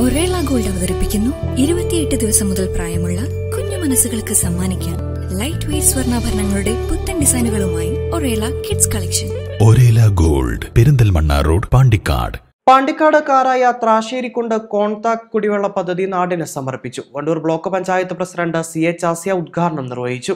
ഒറേള gold അവതരിപ്പിക്കുന്നു ഇരുപത്തിയെട്ട് ദിവസം മുതൽ പ്രായമുള്ള കുഞ്ഞു മനസ്സുകൾക്ക് സമ്മാനിക്കാൻ ലൈറ്റ് വെയ്റ്റ് സ്വർണ്ണാഭരണങ്ങളുടെ പുത്തൻ ഡിസൈനുകളുമായി Orela kids collection Orela gold Perinthalmanna road Pandikkad Pandikkad കാറായ ത്രാശ്ശേരിക്കുണ്ട് കോൺതാക് കുടിവെള്ള പദ്ധതി നാടിന് സമർപ്പിച്ചു Wandoor block panchayat president C H Asiya ഉദ്ഘാടനം നിർവഹിച്ചു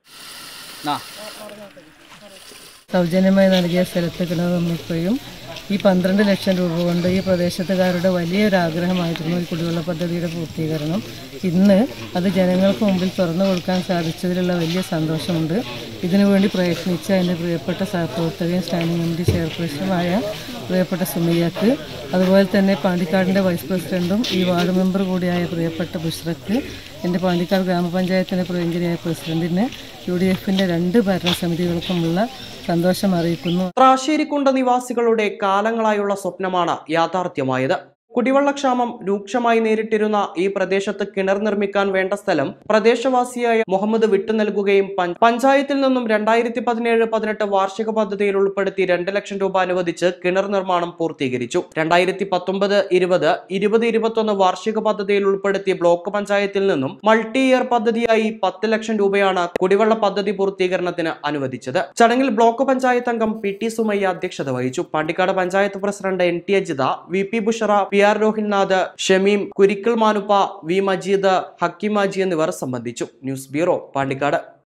സൗജന്യമായി നൽകിയ സ്ഥലത്ത് കിണർ നിർമ്മിക്കുകയും ഈ പന്ത്രണ്ട് ലക്ഷം രൂപ കൊണ്ട് ഈ പ്രദേശത്തുകാരുടെ വലിയൊരു ആഗ്രഹമായിരുന്നു ഈ കുടിവെള്ള പദ്ധതിയുടെ പൂർത്തീകരണം ഇന്ന് അത് ജനങ്ങൾക്ക് മുമ്പിൽ തുറന്നു കൊടുക്കാൻ സാധിച്ചതിലുള്ള വലിയ സന്തോഷമുണ്ട് ഇതിനുവേണ്ടി പ്രയത്നിച്ച എൻ്റെ പ്രിയപ്പെട്ട സഹപ്രവർത്തകയും സ്റ്റാൻഡിംഗ് കമ്മിറ്റി ചെയർപേഴ്സണുമായ പ്രിയപ്പെട്ട സുമിയക്ക് അതുപോലെ തന്നെ പാണ്ടിക്കാടിൻ്റെ വൈസ് പ്രസിഡന്റും ഈ വാർഡ് മെമ്പർ കൂടിയായ പ്രിയപ്പെട്ട ബുഷ്രക്ക് എൻ്റെ പാണ്ടിക്കാട് ഗ്രാമപഞ്ചായത്തിൻ്റെ പ്രിയങ്കരിയായ പ്രസിഡന്റിന് യു ഡി എഫിൻ്റെ രണ്ട് ഭരണസമിതികൾക്കുമുള്ള സന്തോഷം അറിയിക്കുന്നു ത്രാശ്ശേരിക്കുണ്ട് നിവാസികളുടെ കാലങ്ങളായുള്ള സ്വപ്നമാണ് യാഥാർത്ഥ്യമായത് കുടിവെള്ളക്ഷാമം രൂക്ഷമായി നേരിട്ടിരുന്ന ഈ പ്രദേശത്ത് കിണർ നിർമ്മിക്കാൻ വേണ്ട സ്ഥലം പ്രദേശവാസിയായ മുഹമ്മദ് വിട്ടു നൽകുകയും പഞ്ച- പഞ്ചായത്തിൽ നിന്നും രണ്ടായിരത്തി പതിനേഴ് പതിനെട്ട് വാർഷിക പദ്ധതിയിൽ ഉൾപ്പെടുത്തി രണ്ട് ലക്ഷം രൂപ അനുവദിച്ച് കിണർ നിർമ്മാണം പൂർത്തീകരിച്ചു രണ്ടായിരത്തി പത്തൊമ്പത് ഇരുപത് ഇരുപത് ഇരുപത്തൊന്ന് വാർഷിക പദ്ധതിയിൽ ഉൾപ്പെടുത്തി ബ്ലോക്ക് പഞ്ചായത്തിൽ നിന്നും മൾട്ടി ഇയർ പദ്ധതിയായി പത്ത് ലക്ഷം രൂപയാണ് കുടിവെള്ള പദ്ധതി പൂർത്തീകരണത്തിന് അനുവദിച്ചത് ചടങ്ങിൽ ബ്ലോക്ക് പഞ്ചായത്ത് അംഗം പി ടി സുമയ്യ അധ്യക്ഷത വഹിച്ചു Pandikkad panchayat president N T Ajitha V P Bushra P R Rohilnath Shameem Kurikkal Manuppa V Majeed Hakkim Maji എന്നിവർ സംബന്ധിച്ചു ന്യൂസ് ബ്യൂറോ പാണ്ടിക്കാട്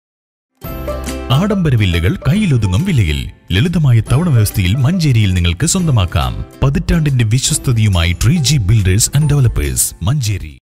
ആഡംബര വില്ലകൾ കയ്യിലൊതുങ്ങും വിലയിൽ ലളിതമായ തവണ വ്യവസ്ഥയിൽ മഞ്ചേരിയിൽ നിങ്ങൾക്ക് സ്വന്തമാക്കാം പതിറ്റാണ്ടിന്റെ വിശ്വസ്തതയുമായി tree G builders and developers Manjeri